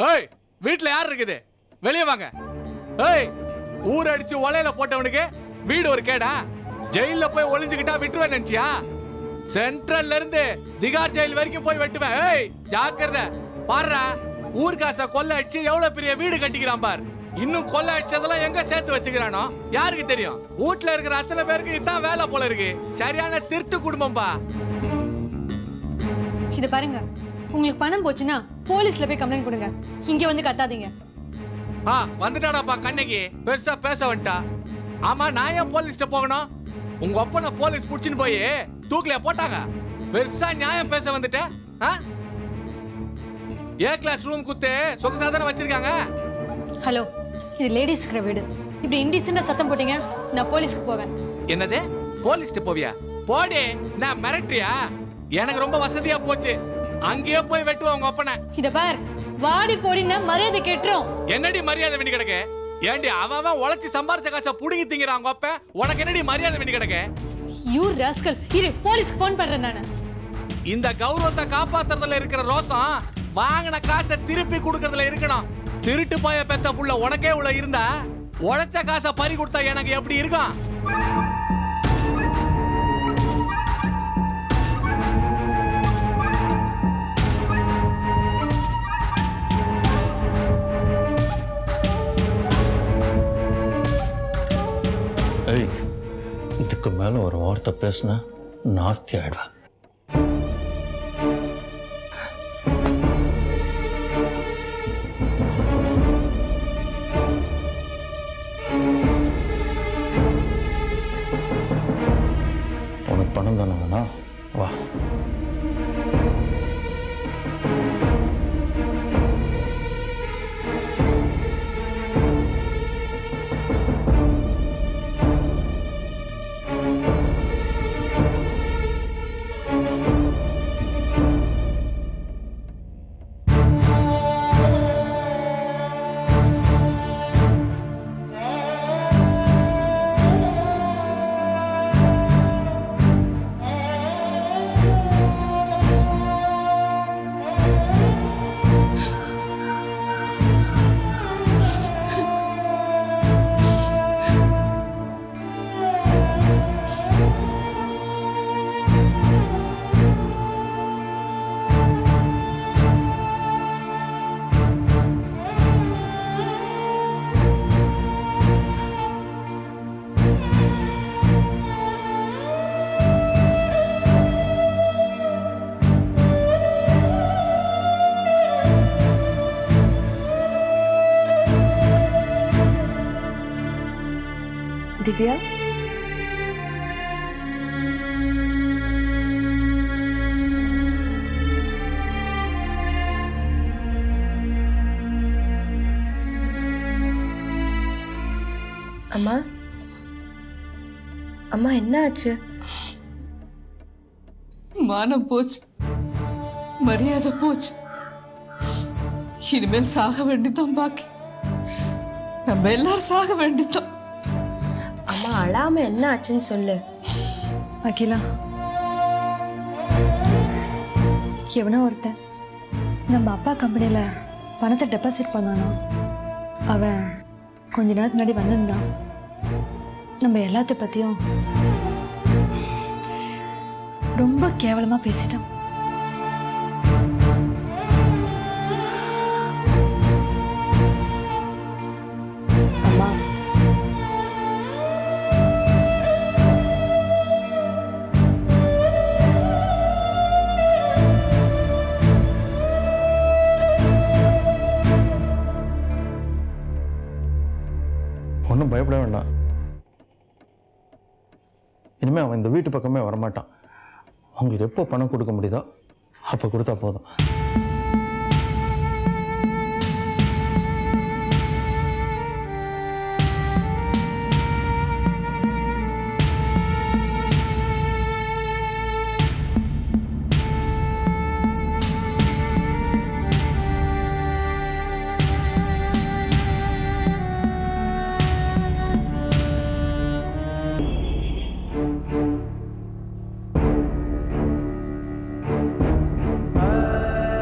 ஏய் வீட்ல யார் இருக்குது வெளியே வாங்க ஏய் ஊர் அடிச்சு ஒலையில போட்டவனுக்கு வீடு ஒரு கேடா ஜெயில போய் ஒளிஞ்சுக்கிட்டா விட்டுருவேன் நினைச்சியா சென்ட்ரல்ல இருந்து திகார் ஜெயில் வரைக்கும் போய் வெட்டுவேன் ஏய் ஜாக்கிரதை பாருடா ஊர் காசை கொள்ள அடிச்சு எவ்வளவு பெரிய வீடு கட்டிக்கிறான் பார் இன்னும் கொள்ள அடிச்சதெல்லாம் எங்க சேர்த்து வச்சுக்கிறானோ யாருக்கு தெரியும் வீட்ல இருக்கிற அத்தனை பேருக்கு இதான் வேலை போல இருக்கு சரியான திருட்டு குடும்பம்பா இத பாருங்க உங்களுக்கு பணம் போச்சுன்னா போலீஸ்ல போய் கம்ப்ளைண்ட் கொடுங்க இங்க வந்து கத்தாதீங்க ஆ வந்துட்டாடாப்பா கண்ணகி பெருசா பேச வந்துட்டா ஆமா நான் ஏன் போலீஸ்ட்ட போகணும் உங்க ஒப்பனை போலீஸ் புடிச்சுன்னு போய் தூக்கில போட்டாங்க பெருசா நியாயம் பேச வந்துட்ட ஆ? ஏ கிளாஸ் ரூம் குத்து சொகசாதான வச்சிருக்காங்க ஹலோ இது லேடிஸ் இருக்கிற வீடு இப்படி இன்டீசெண்டா சத்தம் போட்டீங்க நான் போலீஸ்க்கு போவேன் என்னது போலீஸ்ட்ட போவியா போடி நான் மிரட்டுறியா எனக்கு ரொம்ப வசதியா போச்சு அங்கேயே போய் வெட்டுவோம் உங்க ஒப்பனை இத பார் வாடி போடின்னா மரியாதை கெட்டுரும் என்னடி மரியாதை வேண்டி கிடக்கு ஏண்டி அவன் அவன் உழைச்சு சம்பாரிச்ச காசை புடுங்கி திங்கிறான் உங்க அப்ப உனக்கு என்னடி மரியாதை வேண்டி கிடக்கு யூ ராஸ்கல் இரு போலீஸ்க்கு ஃபோன் பண்றேன் நானு இந்த கௌரவத்தை காப்பாத்துறதுல இருக்கிற ரோசம் வாங்கின காசை திருப்பி கொடுக்கறதுல இருக்கணும் திருட்டு போய பெத்த புள்ள உனக்கே உள்ள இருந்தா உழைச்ச காசை பறி கொடுத்தா எனக்கு எப்படி இருக்கும் ஏய் இதுக்கு மேலே ஒரு வார்த்தை பேசுனா நாஸ்தி ஆயிடுவேன் உனக்கு பணம் தானே வேணா வா திவ்யா அம்மா அம்மா என்ன ஆச்சு மானம் போச்சு மரியாதை போச்சு இனிமேல் சாக வேண்டிதான் பாக்கி நம்ம எல்லாரும் சாக வேண்டிதான் அம்மா அழாம என்ன ஆச்சுன்னு சொல்லு அகிலா எவனோ ஒருத்தன் நம்ம அப்பா கம்பெனியில் பணத்தை டெபாசிட் பண்ணானா அவன் கொஞ்ச நேரத்துக்கு முன்னாடி வந்திருந்தான் நம்ம எல்லாத்த பற்றியும் ரொம்ப கேவலமாக பேசிட்டான் அம்மா ஒன்றும் பயப்பட வேண்டாம் இனிமேல் அவன் இந்த வீட்டு பக்கமே வரமாட்டான் அவங்களுக்கு எப்போ பணம் கொடுக்க முடியுதோ அப்போ கொடுத்தா போதும் ஆ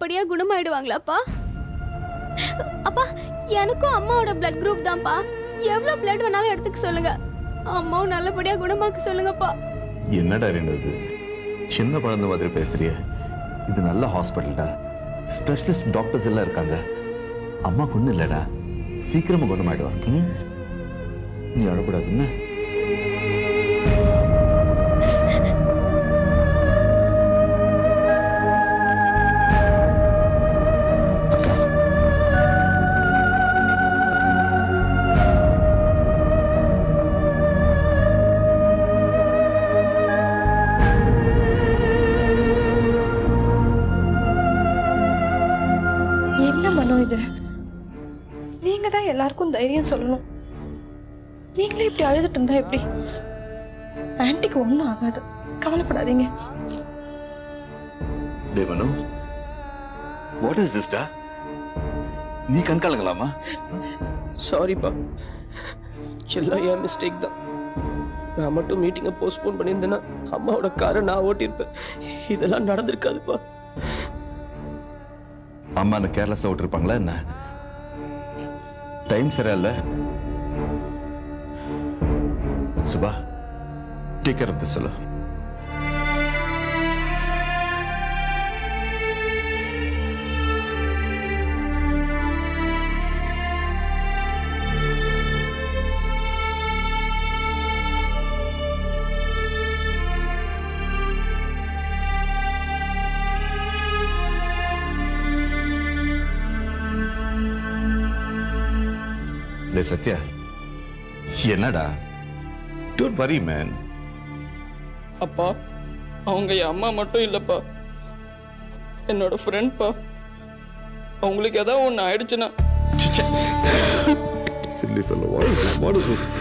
நல்லபடியா குணமாயிடுவாங்களாப்பா அப்பா எனக்கும் அம்மாவோட பிளட் குரூப் தான்ப்பா எவ்வளவு பிளட் வேணாலும் எடுத்துக்க சொல்லுங்க அம்மாவும் நல்லபடியா குணமாக்க சொல்லுங்கப்பா என்னடா ரெண்டு சின்ன குழந்தை மாதிரி பேசுறிய இது நல்ல ஹாஸ்பிட்டல்டா ஸ்பெஷலிஸ்ட் டாக்டர்ஸ் எல்லாம் இருக்காங்க அம்மா ஒன்றும் இல்லடா சீக்கிரமா குணமாயிடுவா ம்? நீ அழக்கூடாது என்ன என்ன மனோ இது நீங்க தான் எல்லாருக்கும் தைரியம் சொல்லணும் நீங்களே இப்படி அழுதுட்டு இருந்தா எப்படி ஆன்ட்டிக்கு ஒன்றும் ஆகாது கவலைப்படாதீங்க டே மனு வாட் இஸ் திஸ்டா நீ கண்காலங்களாமா சாரிப்பா எல்லாம் என் மிஸ்டேக் தான் நான் மட்டும் மீட்டிங்கை போஸ்ட்போன் பண்ணியிருந்தேன்னா அம்மாவோட காரை நான் ஓட்டியிருப்பேன் இதெல்லாம் நடந்திருக்காதுப்பா அம்மா என்ன கேர்லெஸ்ஸாக விட்டுருப்பாங்களா என்ன டைம் சரியில்ல Subha take care of this சொல்லு டே சத்யா என்னடா டோன்ட் வரி மேன் அப்பா அவங்க என் அம்மா மட்டும் இல்லைப்பா என்னோட ஃப்ரெண்ட்ப்பா அவங்களுக்கு ஏதாவது ஒன்று ஆயிடுச்சுன்னா silly fellow what is it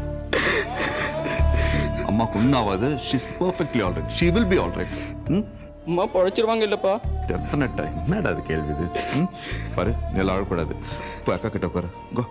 அம்மாக்கு ஒன்றாவது she's perfectly alright she will be alright ம் அம்மா பழைச்சிருவாங்க இல்லைப்பா டெஃபினட்டா என்னடா அது கேள்வி இது ம்? பாரு நல்லா அழக்கூடாது இப்போ அக்கா கிட்ட உட்காரு கோ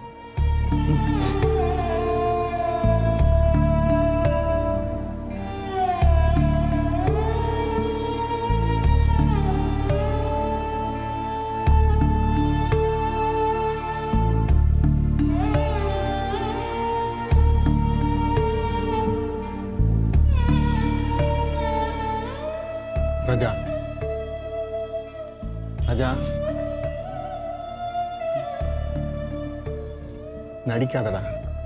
ராஜா ராஜா நடிக்காதடா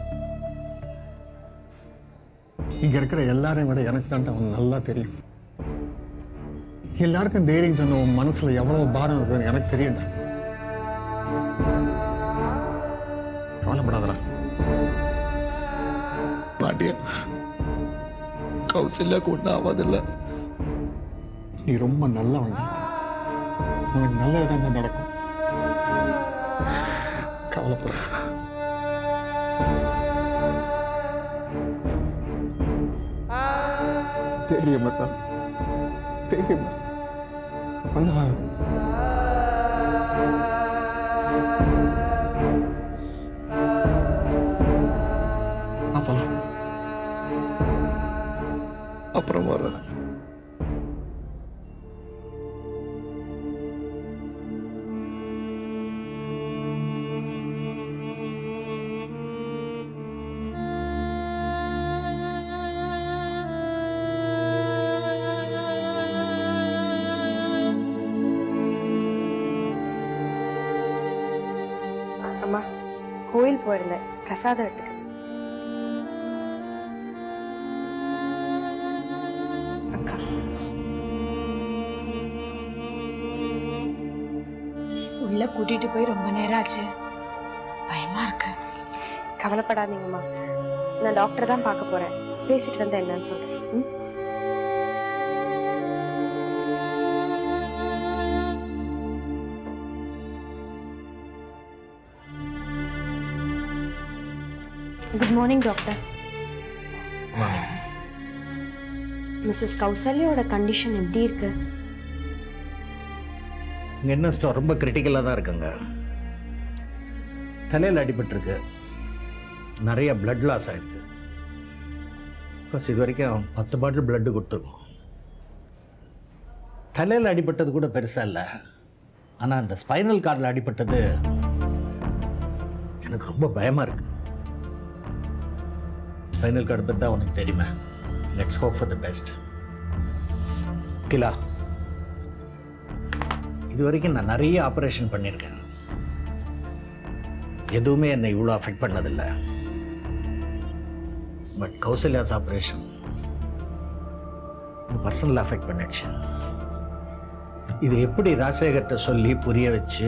இங்க இருக்கிற எல்லாரையும் விட எனக்கு தான் அவன் நல்லா தெரியும் எல்லாருக்கும் தைரியம் சொன்ன உன் மனசுல எவ்வளவு பாரம் இருக்குன்னு எனக்கு தெரியும்டா கவலைப்படாதடா பாண்டியா கௌசல்யாக்கு ஒன்றும் ஆகாதில்ல நீ ரொம்ப நல்லவன்டா உனக்கு நல்லதுதான் தான் நடக்கும் கவலைப்படாத தைரியமா தான் தைரியமா ஒன்றும் ஆகுது அப்பலாம் அப்புறம் வர்றேன் அம்மா கோயில் போயிருந்தேன் பிரசாதம் எடுத்துக்க அக்கா உள்ள கூட்டிட்டு போய் ரொம்ப நேரம் ஆச்சு பயமா இருக்கு கவலைப்படாதீங்கம்மா நான் டாக்டரை தான் பார்க்க போறேன் பேசிட்டு வந்தா என்னன்னு சொல்றேன் ம்? குட் மார்னிங் டாக்டர் மிஸ்ஸஸ் கௌசல்யாவோட கண்டிஷன் எப்படி இருக்கு இங்கே என்ன ஸ்டோர் ரொம்ப கிரிட்டிக்கலாக தான் இருக்குங்க தலையில் அடிபட்டிருக்கு நிறைய பிளட் லாஸ் ஆயிருக்கு ப்ளஸ் இது வரைக்கும் பத்து பாட்டில் பிளட்டு கொடுத்துருக்கோம் தலையில் அடிபட்டது கூட பெருசாக இல்லை ஆனால் அந்த ஸ்பைனல் கார்டில் அடிபட்டது எனக்கு ரொம்ப பயமாக இருக்கு ஸ்பைனல் கார்டு பற்றி தான் உனக்கு தெரியுமா let's hope for the best கிலா இது வரைக்கும் நான் நிறைய ஆப்ரேஷன் பண்ணியிருக்கேன் எதுவுமே என்னை இவ்வளோ அஃபெக்ட் பண்ணதில்லை but Kausalya's operation personal affect பண்ணிடுச்சு இது எப்படி ராஜசேகர்கிட்ட சொல்லி புரிய வச்சு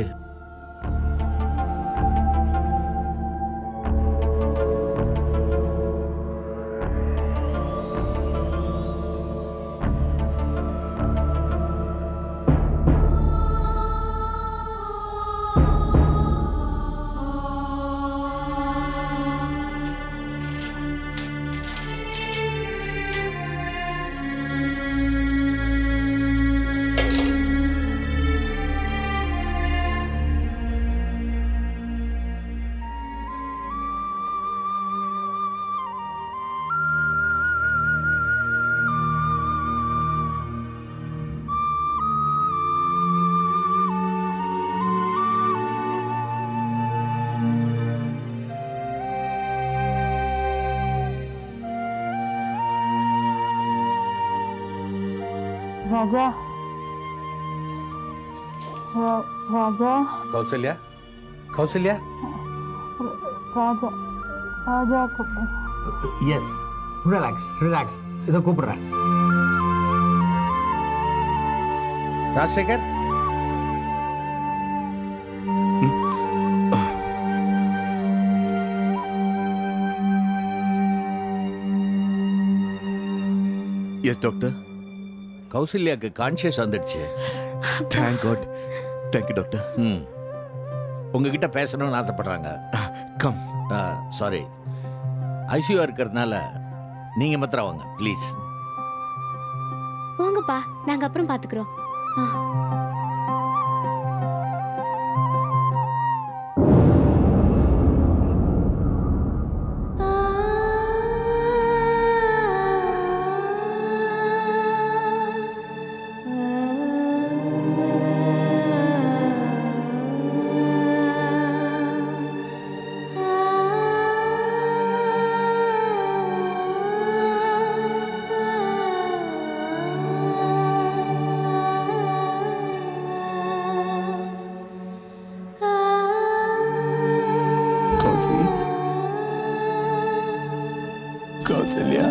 ராஜா ரா- ராஜா கௌசல்யா கௌசல்யா ராஜா ராஜா கூப்பிடு எஸ் ரிலாக்ஸ் ரிலாக்ஸ் இதை கூப்பிடுறேன் ராஜசேகர் எஸ் டாக்டர் கௌசல்யாக்கு கான்ஷியஸ் வந்துடுச்சு தேங்க் காட் தேங்க்யூ டாக்டர் ம் உங்ககிட்ட பேசணும்னு ஆசைப்படுறாங்க கம் சாரி ஐசியூ இருக்கிறதுனால நீங்கள் மாத்திரம் வாங்க ப்ளீஸ் போங்கப்பா நாங்க அப்புறம் பாத்துக்கிறோம் ஆ. கௌசி கௌசல்யா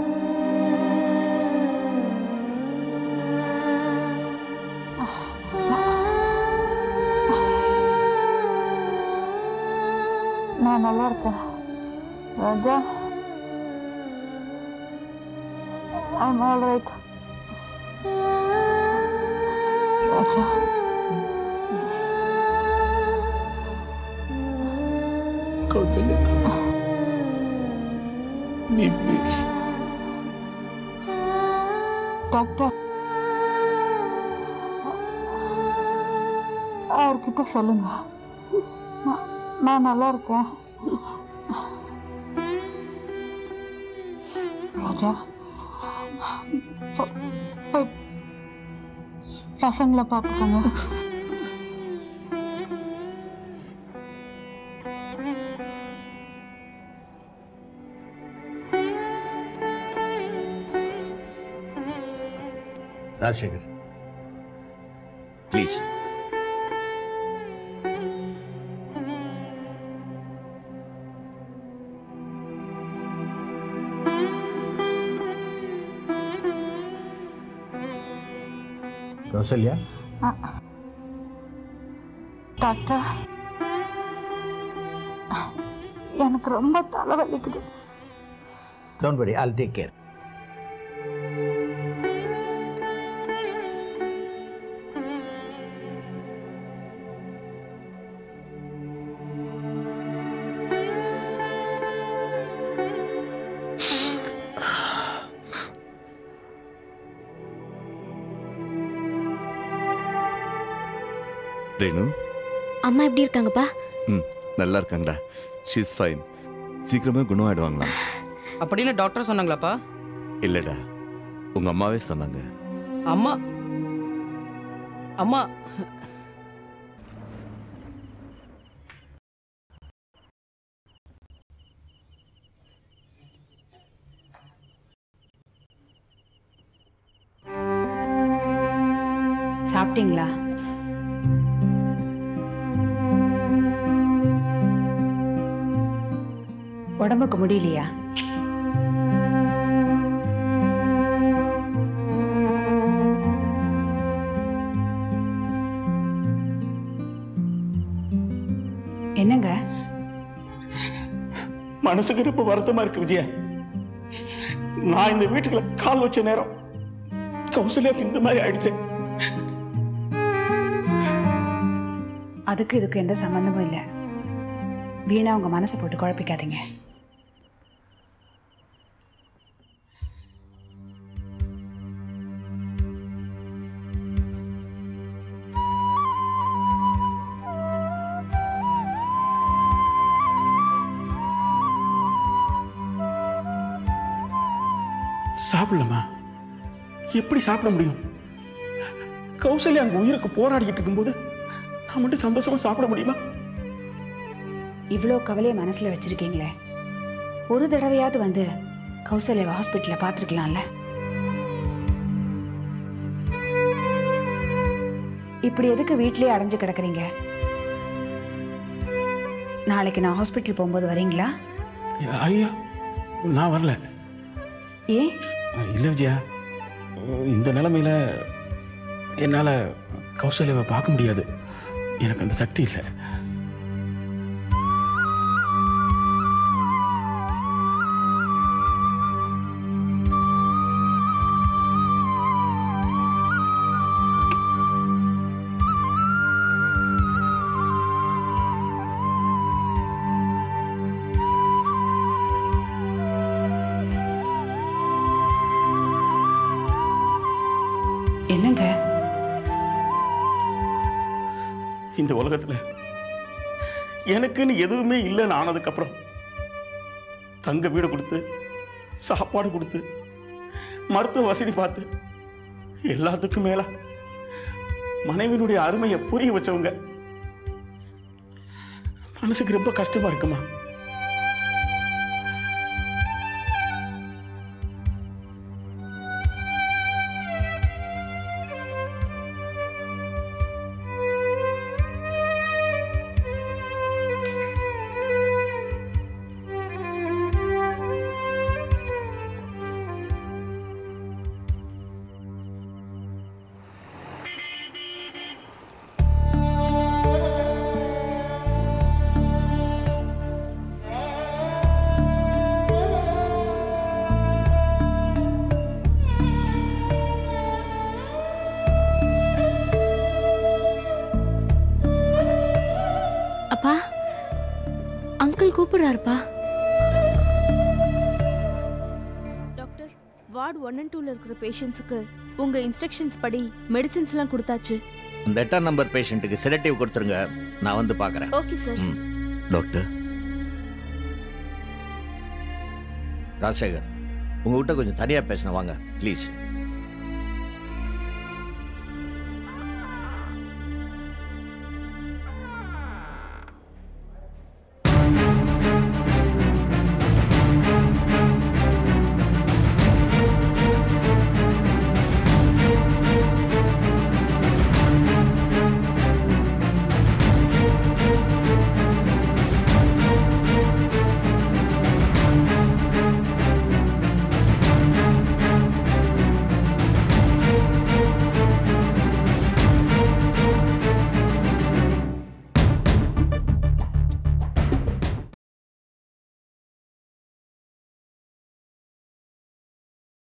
நான் நல்லா இருக்கேன் Raja I'm all right Raja Kausalya நீ டாக்டர் அவர்கிட்ட சொல்லுங்க நான்- நான் நல்லா இருக்கேன் ராஜா போ- போய் பசங்களை பார்த்துக்கோங்க ராஜசேகர் ப்ளீஸ் கௌசல்யா டாக்டர் எனக்கு ரொம்ப தலைவலிக்குது don't worry all take care Renu அம்மா எப்படி இருக்காங்கப்பா ம் நல்லா இருக்காங்களா ஷீஸ் ஃபைன் சீக்கிரமே குணம் ஆயிடுவாங்களா அப்படின்னு டாக்டர் சொன்னாங்களாப்பா இல்லடா உங்க அம்மாவே சொன்னாங்க அம்மா அம்மா சாப்பிட்டீங்களா உடம்புக்கு முடியலையா என்னங்க மனசுக்கு ரொம்ப வருத்தமா இருக்கு விஜயா நான் இந்த வீட்டுக்குள்ள கால் வச்ச நேரம் கௌசல்யாக்கு இந்த மாதிரி ஆயிடுச்சு அதுக்கு இதுக்கு எந்த சம்பந்தமும் இல்லை வீணா உங்க மனசை போட்டு குழப்பிக்காதீங்க சாப்பிடலாமா எப்படி சாப்பிட முடியும் கௌசல்யா அங்க உயிருக்கு போராடிக்கிட்டு இருக்கும்போது நான் மட்டும் சந்தோஷமா சாப்பிட முடியுமா இவ்வளோ கவலையை மனசுல வச்சிருக்கீங்களே ஒரு தடவையாவது வந்து கௌசல்யாவை ஹாஸ்பிட்டல்ல பார்த்துருக்கலாம்ல இப்படி எதுக்கு வீட்லயே அடைஞ்சு கிடக்குறீங்க நாளைக்கு நான் ஹாஸ்பிட்டல் போகும்போது வரீங்களா ஐயா நான் வரல ஏன் இல்லை விஜயா இந்த நிலைமையில என்னால் கௌசல்யாவை பார்க்க முடியாது எனக்கு அந்த சக்தி இல்லை என்னங்க இந்த உலகத்துல எனக்குன்னு எதுவுமே இல்லைன்னு ஆனதுக்கப்புறம் தங்க வீடு கொடுத்து சாப்பாடு கொடுத்து மருத்துவ வசதி பார்த்து எல்லாத்துக்கும் மேல மனைவியினுடைய அருமையை புரிய வச்சவங்க மனசுக்கு ரொம்ப கஷ்டமா இருக்குமா அப்பா அங்கிள் கூப்பிடுறாருப்பா டாக்டர் வார்டு ஒன் அண்ட் டூல இருக்கிற பேஷண்ட்ஸுக்கு உங்க இன்ஸ்ட்ரக்ஷன்ஸ் படி மெடிசின்ஸ்லாம் கொடுத்தாச்சு இந்த எட்டாம் நம்பர் பேஷண்ட்டுக்கு செடட்டிவ் கொடுத்துருங்க நான் வந்து பார்க்குறேன் ஓகே சார் ம் டாக்டர் ராஜசேகர் உங்ககிட்ட கொஞ்சம் தனியாக பேசணும் வாங்க ப்ளீஸ்